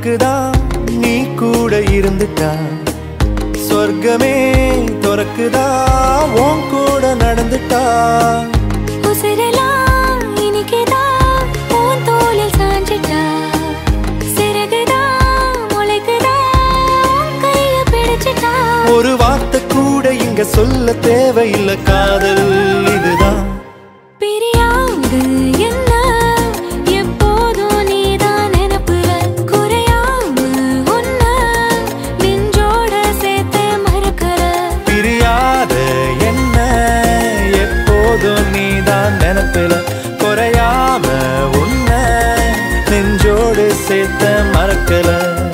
உனக்குதான் நீ கூட இருந்துட்டா சொர்க்கமே துறக்குதா உன் கூட நடந்துட்டா உசிரெல்லாம் இனிக்குதான் உன் தோளில் சாஞ்சிட்டா சிறகுதான் முளைக்குதா உன் கைய பிடிச்சிட்டா ஒரு வார்த்தை கூட இங்க சொல்ல தேவையில்லை காதல் இதுதான் பிரியாது என்ன எப்போதும் நீதான் நினப்புல குறையாம உன்ன நெஞ்சோட சேர்த்து மறக்கற பிரியாத என்ன எப்போதும் நீதான் நினைப்பில குறையாம உன்னை நெஞ்சோடு சேர்த்த மறக்கல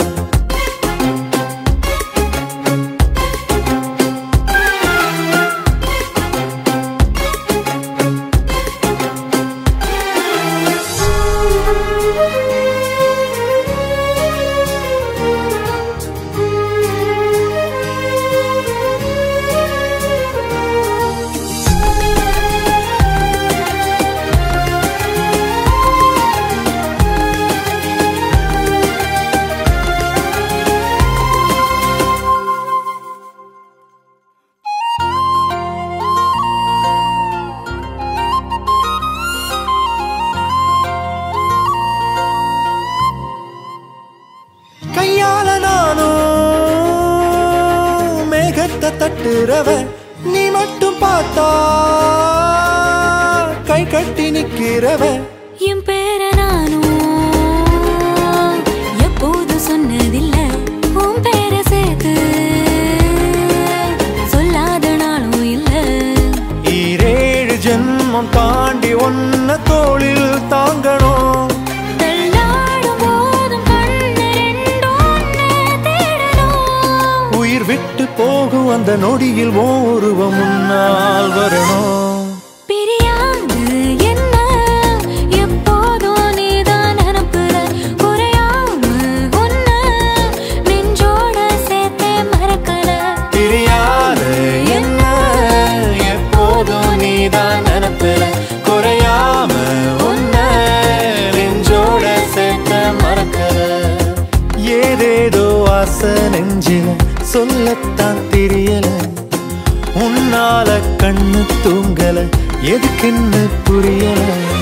கையால நானும் மேகத்தை தட்டுறவன் நீ மட்டும் பார்த்தா கை கட்டி நிக்கிறவன் என் பேர நானும் எப்போது சொன்னதில்ல உன் பேர சேர்த்து சொல்லாத நாளும் இல்ல ஈரேழு ஜென்மம் தாண்டி ஒன்ன தோளில் தாங்கணும் தள்ளாடும் போதும் கண்ணு ரெண்டும் உன்னை தேடணும் உயிர் விட்டு போகும் அந்த நொடியில் ஓ உருவம் முன்னால் வரணும் பிரியாது என்ன எப்போதும் நீதான் நினப்புல குறையாம உன்ன நெஞ்சோட சேர்த்தே மறக்கல பிரியாத என்ன எப்போதும் நீதான் நினைப்பில குறையாம உன்னை நெஞ்சோட சேர்த்த மறக்கல ஏதேதோ ஆசை நெஞ்சில சொல்லத்தான் தெரியல உன்னால கண்ணு தூங்கல எதுக்குன்னு புரியல